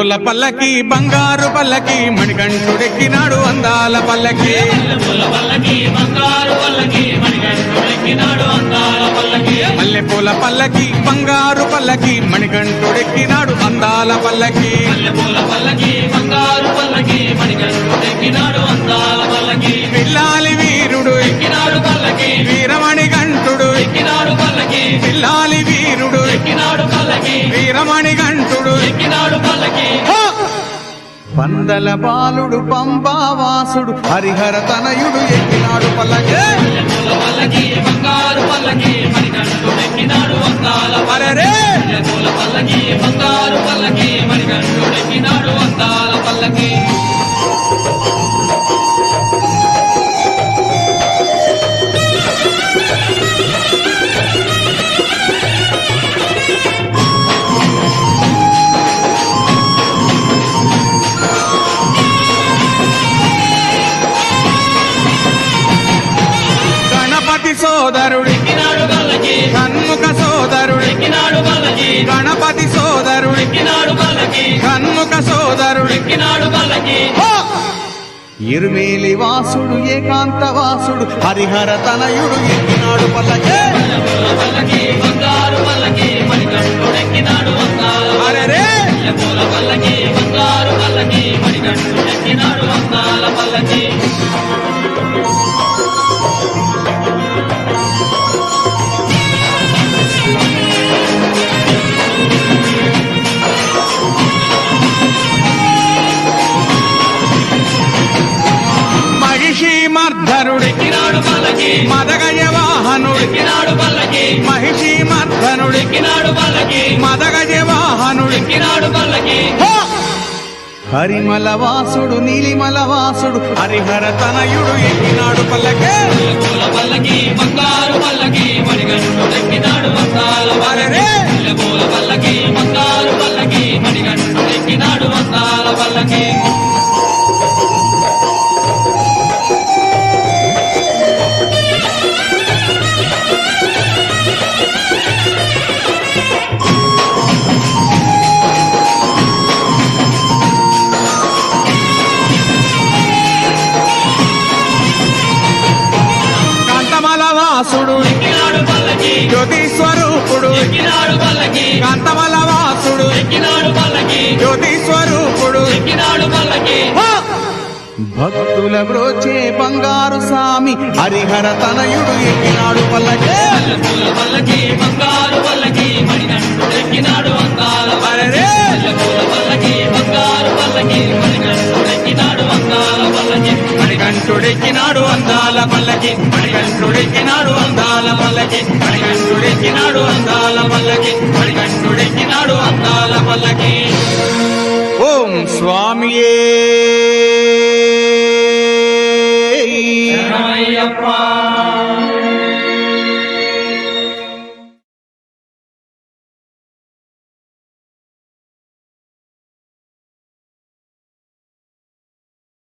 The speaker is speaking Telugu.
పూల పల్లకి బంగారు పల్లకి మణికంఠుడెక్కినాడు అందాల పల్లకి పూల పల్లకి బంగారు పల్లకి మణికంఠుడెక్కినాడు అందాల పల్లకి మల్లె పూల పల్లకి బంగారు పల్లకి మణికంఠుడెక్కినాడు అందాల పల్లకి పూల పల్లకి బంగారు పల్లకి మణికంఠుడెక్కినాడు అందాల పల్లకి పిల్లాలి వీరుడు ఎక్కినాడు పల్లకి వీరమణి గంటుడు ఎక్కినాడు పల్లకి పిల్లాలి వీరుడు ఎక్కినాడు పల్లకి వీరమణి గంటుడు ఎక్కినాడు పల్లకి పందల బాలుడు పంబావాసుడు హరిహర తనయుడు ఎక్కినాడు పల్లకే పూల పల్లకి బంగారు పల్లకి మణికంఠుడెక్కినాడు అందాల అరెరే పూల పల్లకి బంగారు పల్లకి మణికంఠుడెక్కినాడు అందాల పల్లకి గణపతి సోదరుడు ఎక్కినాడు పల్లకి షణ్ముఖ సోదరుడు ఎక్కినాడు పల్లకి గణపతి సోదరుడు ఎక్కినాడు పల్లకి షణ్ముఖ సోదరుడు ఎక్కినాడు పల్లకి ఇరుమేలి వాసుడు ఏకాంత వాసుడు హరిహర తనయుడు ఎక్కినాడు పల్లకే పూల పల్లకి బంగారు పల్లకి మణికంఠుడెక్కినాడు అందాల అరెరే పూల పల్లకి బంగారు పల్లకి మణికంఠుడెక్కినాడు అందాల పల్లకి మహిషి మర్ధనుడు ఎక్కినాడు పల్లకి మదగజ వాహనుడు ఎక్కినాడు పల్లకి మహిషి మర్ధనుడు ఎక్కినాడు పల్లకి మదగజ వాహనుడు ఎక్కినాడు పల్లకి హరిమల వాసుడు నీలిమల వాసుడు హరిహర తనయుడు ఎక్కినాడు పల్లకే పూల పల్లకి బంగారు పల్లకి మణికంఠుడెక్కినాడు అందాల అరెరే పూల పల్లకి బంగారు పల్లకి మణికంఠుడెక్కినాడు అందాల పల్లకి కాంతమల వాసుడు ఎక్కినాడు పల్లకి జ్యోతి స్వరూపుడు ఎక్కినాడు పల్లకి కాంతమల వాసుడు ఎక్కినాడు పల్లకి జ్యోతి స్వరూపుడు ఎక్కినాడు పల్లకి భక్తుల బ్రోచే బంగారు స్వామి హరిహర తనయుడు ఎక్కినాడు పల్లకే పూల పల్లకి బంగారు పల్లకి మణికంఠుడెక్కినాడు అందాల అరెరే పూల పల్లకి బంగారు పల్లకి మణికంఠుడెక్కినాడు అందాల పల్లకి మణికంఠుడెక్కినాడు అందాల పల్లకి మణికంఠుడెక్కినాడు అందాల పల్లకి మణికంఠుడెక్కినాడు అందాల పల్లకి మణికంఠుడెక్కినాడు అందాల పల్లకి ఓం స్వామియే